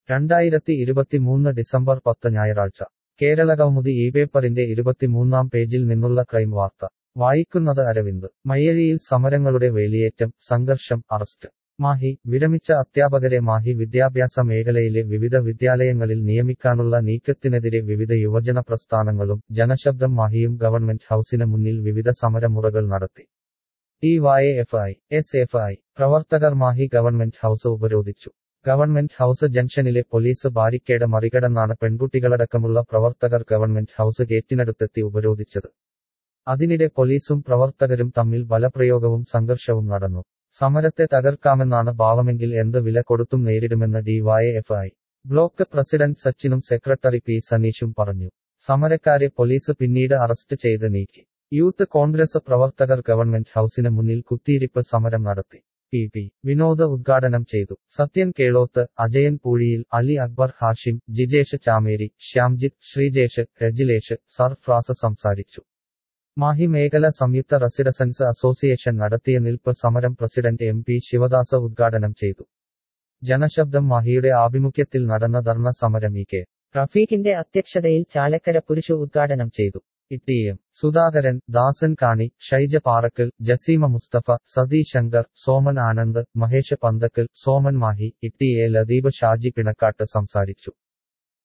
രണ്ടായിരത്തി ഇരുപത്തിമൂന്ന് ഡിസംബർ പത്ത് ഞായറാഴ്ച കേരളകൗമുദി ഈ പേപ്പറിന്റെ ഇരുപത്തിമൂന്നാം പേജിൽ നിന്നുള്ള ക്രൈം വാർത്ത വായിക്കുന്നത് അരവിന്ദ് മയ്യഴിയിൽ സമരങ്ങളുടെ വേലിയേറ്റം സംഘർഷം അറസ്റ്റ് മാഹി വിരമിച്ച അധ്യാപകരെ മാഹി വിദ്യാഭ്യാസ മേഖലയിലെ വിവിധ വിദ്യാലയങ്ങളിൽ നിയമിക്കാനുള്ള നീക്കത്തിനെതിരെ വിവിധ യുവജന പ്രസ്ഥാനങ്ങളും ജനശബ്ദം മാഹിയും ഗവൺമെന്റ് ഹൌസിന് മുന്നിൽ വിവിധ സമരമുറകൾ നടത്തി ഡിവൈഎഫ്ഐ എസ് എഫ് ഐ പ്രവർത്തകർ മാഹി ഗവൺമെന്റ് ഹൌസ് ഉപരോധിച്ചു ഗവൺമെന്റ് ഹൌസ് ജംഗ്ഷനിലെ പോലീസ് ബാരിക്കേഡ് മറികടന്നാണ് പെൺകുട്ടികളടക്കമുള്ള പ്രവർത്തകർ ഗവൺമെന്റ് ഹൌസ് ഗേറ്റിനടുത്തെത്തി ഉപരോധിച്ചത് അതിനിടെ പോലീസും പ്രവർത്തകരും തമ്മിൽ ബലപ്രയോഗവും സംഘർഷവും നടന്നു സമരത്തെ തകർക്കാമെന്നാണ് ഭാവമെങ്കിൽ എന്ത് വില കൊടുത്തും നേരിടുമെന്ന് ഡിവൈഎഫ്ഐ ബ്ലോക്ക് പ്രസിഡന്റ് സച്ചിനും സെക്രട്ടറി പി സനീഷും പറഞ്ഞു സമരക്കാരെ പോലീസ് പിന്നീട് അറസ്റ്റ് ചെയ്ത് നീക്കി യൂത്ത് കോൺഗ്രസ് പ്രവർത്തകർ ഗവൺമെന്റ് ഹൌസിന് മുന്നിൽ കുത്തിയിരിപ്പ് സമരം നടത്തി പി പി വിനോദ് ഉദ്ഘാടനം ചെയ്തു സത്യൻ കേളോത്ത് അജയൻ പൂഴിയിൽ അലി അക്ബർ ഹാഷിം ജിജേഷ് ചാമേരി ശ്യാംജിത്ത് ശ്രീജേഷ് രജിലേഷ് സർഫ്രാസ് സംസാരിച്ചു മാഹി മേഖല സംയുക്ത റെസിഡൻസ് അസോസിയേഷൻ നടത്തിയ നിൽപ്പ് സമരം പ്രസിഡന്റ് എം പി ശിവദാസ ഉദ്ഘാടനം ചെയ്തു ജനശബ്ദം മാഹിയുടെ ആഭിമുഖ്യത്തിൽ നടന്ന ധർണ സമരം ഇ കെ റഫീഖിന്റെ അധ്യക്ഷതയിൽ ചാലക്കര പുരുഷ ഉദ്ഘാടനം ചെയ്തു T M Sudhakaran Dasan Kani Shaija Parakkal Jaseema Musthafa Sathi Shankar Soman Anand Mahesh Panthakkal Soman Mahe E T A Ladeep Shaji Pinakkat സംസാരിച്ചു